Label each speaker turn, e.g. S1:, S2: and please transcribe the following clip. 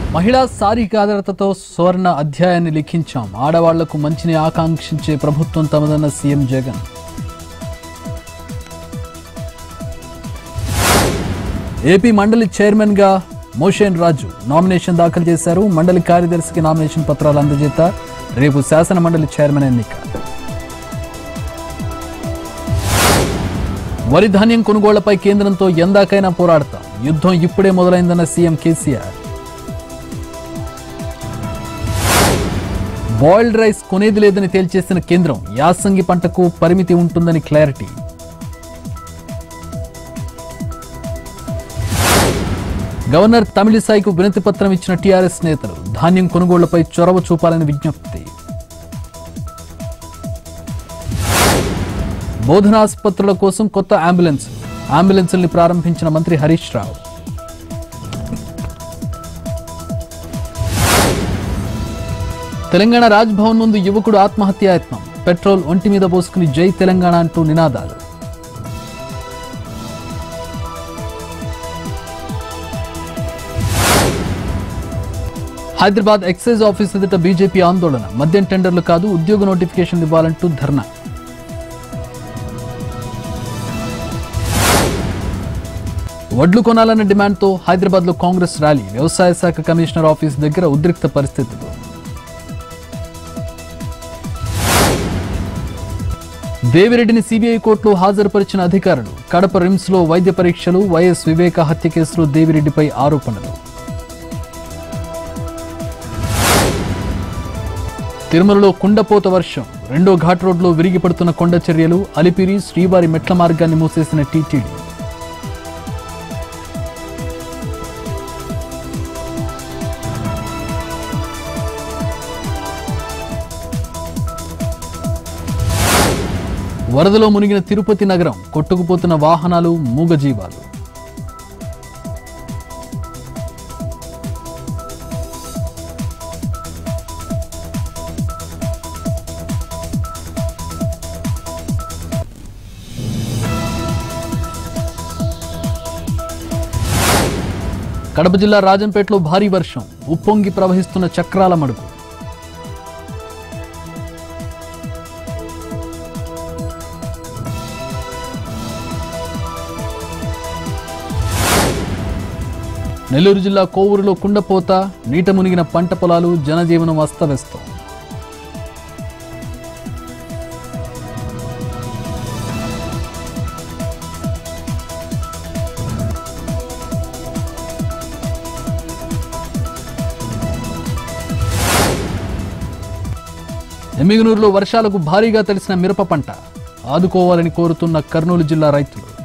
S1: మహిళా సాధికారతతో సువర్ణ అధ్యాయాన్ని లిఖించాం ఆడవాళ్లకు మంచిని ఆకాంక్షించే ప్రభుత్వం తమదన్న సీఎం జగన్ ఏపీ మండలి చైర్మన్ గా మోషేన్ రాజు నామినేషన్ దాఖలు చేశారు మండలి కార్యదర్శికి నామినేషన్ పత్రాలు అందజేత రేపు శాసన మండలి చైర్మన్ ఎన్నిక వరి ధాన్యం కొనుగోళ్లపై కేంద్రంతో ఎందాకైనా పోరాడతాం యుద్ధం ఇప్పుడే మొదలైందన్న సీఎం కేసీఆర్ బాయిల్డ్ రైస్ కొనేది లేదని తేల్చేసిన కేంద్రం యాసంగి పంటకు పరిమితి ఉంటుందని క్లారిటీ గవర్నర్ తమిళిసాయికు వినతి పత్రం ఇచ్చిన టీఆర్ఎస్ నేతలు ధాన్యం కొనుగోళ్లపై చొరవ చూపాలని విజ్ఞప్తి బోధనాసుపత్రుల కోసం కొత్త అంబులెన్స్ అంబులెన్సుల్ని ప్రారంభించిన మంత్రి హరీష్ రావు తెలంగాణ రాజ్భవన్ ముందు యువకుడు ఆత్మహత్యాయత్నం పెట్రోల్ ఒంటి మీద పోసుకుని జై తెలంగాణ అంటూ నినాదాలు హైదరాబాద్ ఎక్సైజ్ ఆఫీస్ ఎదుట బీజేపీ ఆందోళన మద్యం టెండర్లు కాదు ఉద్యోగ నోటిఫికేషన్ ఇవ్వాలంటూ ధర్నా వడ్లు కొనాలన్న డిమాండ్తో హైదరాబాద్లో కాంగ్రెస్ ర్యాలీ వ్యవసాయ శాఖ కమిషనర్ ఆఫీస్ దగ్గర ఉద్రిక్త పరిస్థితులు దేవిరెడ్డిని సిబిఐ కోర్టులో హాజరుపరిచిన అధికారులు కడప రిమ్స్లో వైద్య పరీక్షలు వైఎస్ వివేక హత్య కేసులో దేవిరెడ్డిపై ఆరోపణలు తిరుమలలో కుండపోత వర్షం రెండో ఘాట్ రోడ్లో విరిగిపడుతున్న కొండ చర్యలు అలిపిరి శ్రీవారి మెట్ల మార్గాన్ని మూసేసిన టీటీడీ వరదలో మునిగిన తిరుపతి నగరం కొట్టుకుపోతున్న వాహనాలు మూగజీవాలు కడప జిల్లా రాజంపేటలో భారీ వర్షం ఉప్పొంగి ప్రవహిస్తున్న చక్రాల మడుగు నెల్లూరు జిల్లా కోవూరులో కుండపోత నీట మునిగిన పంట పొలాలు జనజీవనం అస్తవ్యస్తం ఎమ్మిగనూరులో వర్షాలకు భారీగా తెలిసిన మిరప పంట ఆదుకోవాలని కోరుతున్న కర్నూలు జిల్లా రైతులు